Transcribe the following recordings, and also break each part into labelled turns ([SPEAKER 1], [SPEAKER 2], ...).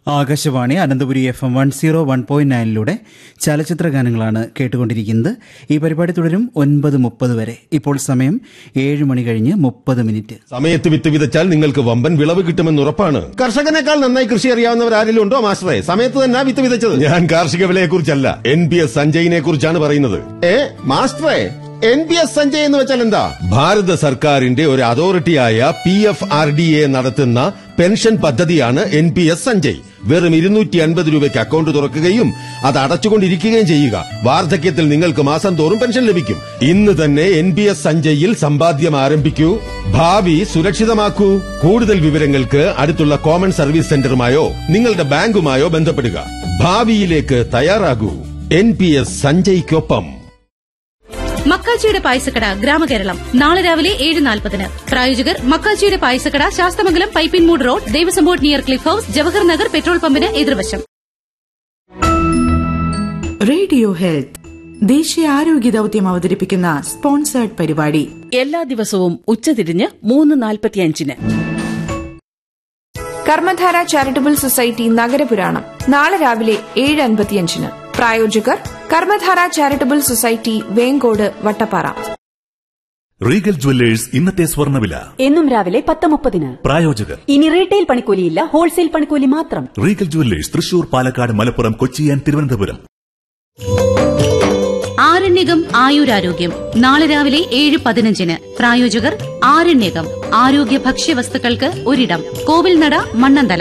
[SPEAKER 1] Akashvani Ananthapuri F M one zero one point നയനിലൂടെ ചലച്ചിത്ര ഗാനങ്ങളാണ് കേട്ടുകൊണ്ടിരിക്കുന്നത് ഈ പരിപാടി തുടരും ഒൻപത് മുപ്പത് വരെ ഇപ്പോൾ സമയം ഏഴ് മണി കഴിഞ്ഞ് മുപ്പത് മിനിറ്റ്
[SPEAKER 2] സമയത്ത് വിത്ത് വിതച്ചാൽ നിങ്ങൾക്ക് വമ്പൻ വിളവ് കിട്ടുമെന്ന് ഉറപ്പാണ് കർഷകനേക്കാൾ നന്നായി കൃഷി അറിയാവുന്നവർ ആരെങ്കിലും ഉണ്ടോ മാസ്റ്ററെ സമയത്ത് തന്നെ വിത്ത് വിതച്ചത് ഞാൻ കാർഷിക വിലയെ കുറിച്ചല്ല എൻ പി എസ് സഞ്ജയിനെ കുറിച്ചാണ് പറയുന്നത് ഏ മാസ്റ്ററെ എൻ പി എസ് സഞ്ജയ് എന്ന് വെച്ചാൽ എന്താ ഭാരത സർക്കാരിന്റെ ഒരു അതോറിറ്റിയായ P F R D A നടത്തുന്ന പെൻഷൻ പദ്ധതിയാണ് എൻ പി എസ് സഞ്ജയ് വെറും ഇരുന്നൂറ്റി അൻപത് രൂപയ്ക്ക് അക്കൗണ്ട് തുറക്കുകയും അത് അടച്ചുകൊണ്ടിരിക്കുകയും ചെയ്യുക വാർദ്ധക്യത്തിൽ നിങ്ങൾക്ക് മാസം തോറും പെൻഷൻ ലഭിക്കും ഇന്ന് തന്നെ എൻ പി എസ് സഞ്ജയിൽ സമ്പാദ്യം ആരംഭിക്കൂ ഭാവി സുരക്ഷിതമാക്കൂ കൂടുതൽ വിവരങ്ങൾക്ക് അടുത്തുള്ള കോമൺ സർവീസ് സെന്ററുമായോ നിങ്ങളുടെ ബാങ്കുമായോ ബന്ധപ്പെടുക ഭാവിയിലേക്ക് തയ്യാറാകൂ എൻ പി എസ് സഞ്ജയ്ക്കൊപ്പം
[SPEAKER 3] മക്കാച്ചിയുടെ പായസക്കട ഗ്രാമകേരളം നാളെ രാവിലെ ഏഴ് നാൽപ്പതിന് പ്രായോജകർ മക്കാച്ചിയുടെ പായസക്കട Sasthamangalam Pipinmoodu road Devaswom board near Cliff House Jawahar Nagar petrol പമ്പിന് എതിർവശം
[SPEAKER 4] റേഡിയോ ഹെൽത്ത് ദേശീയ ആരോഗ്യ ദൌത്യം അവതരിപ്പിക്കുന്ന സ്പോൺസേർഡ് പരിപാടി
[SPEAKER 5] എല്ലാ ദിവസവും ഉച്ചതിരിഞ്ഞ് മൂന്ന് നാൽപ്പത്തിയഞ്ചിന്
[SPEAKER 6] കർമ്മധാര ചാരിറ്റബിൾ സൊസൈറ്റി നഗരപുരാണം നാളെ രാവിലെ ഏഴ് അൻപത്തിയഞ്ചിന് പ്രായോജകർ Karmadhara charitable society Vengode Vattappara
[SPEAKER 7] Regal Jewellers ഇന്നത്തെ സ്വർണ്ണവില
[SPEAKER 8] എന്നും രാവിലെ പത്ത് മുപ്പതിന്
[SPEAKER 7] പ്രായോജകർ
[SPEAKER 8] ഇനി റീറ്റെയിൽ പണിക്കൂലിയില്ല ഹോൾസെയിൽ പണിക്കൂലി മാത്രം
[SPEAKER 7] Regal Jewellers Thrissur Palakkad Malappuram Kochi and Thiruvananthapuram
[SPEAKER 3] Aranyakam ആയുരാരോഗ്യം നാളെ രാവിലെ ഏഴ് പതിനഞ്ചിന് പ്രായോജകർ ആരണ്യകം ആരോഗ്യ ഭക്ഷ്യവസ്തുക്കൾക്ക് ഒരിടം കോവിൽനട മണ്ണന്തല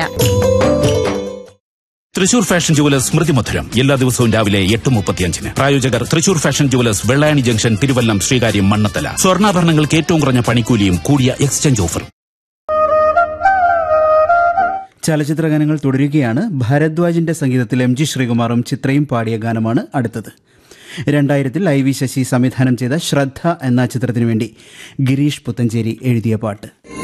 [SPEAKER 9] തൃശൂർ ഫാഷൻ ജുവലേഴ്സ് സ്മൃതി മധുരം എല്ലാ ദിവസവും രാവിലെ എട്ട് മുപ്പത്തിയഞ്ചിന് പ്രായോജകർ Thrissur Fashion Jewellers Vellayani junction Thiruvallam Sreekaryam Mannanthala സ്വർണ്ണാഭരണങ്ങൾക്ക് ഏറ്റവും കുറഞ്ഞ പണിക്കൂലിയും കൂടിയ എക്സ്ചേഞ്ച് ഓഫറും
[SPEAKER 1] ചലച്ചിത്ര ഗാനങ്ങൾ തുടരുകയാണ് ഭരദ്വാജിന്റെ സംഗീതത്തിൽ എം ജി ശ്രീകുമാറും ചിത്രയും പാടിയ ഗാനമാണ് അടുത്തത് രണ്ടായിരത്തിൽ ഐ വി ശശി സംവിധാനം ചെയ്ത ശ്രദ്ധ എന്ന ചിത്രത്തിനു വേണ്ടി ഗിരീഷ് പുത്തഞ്ചേരി എഴുതിയ പാട്ട്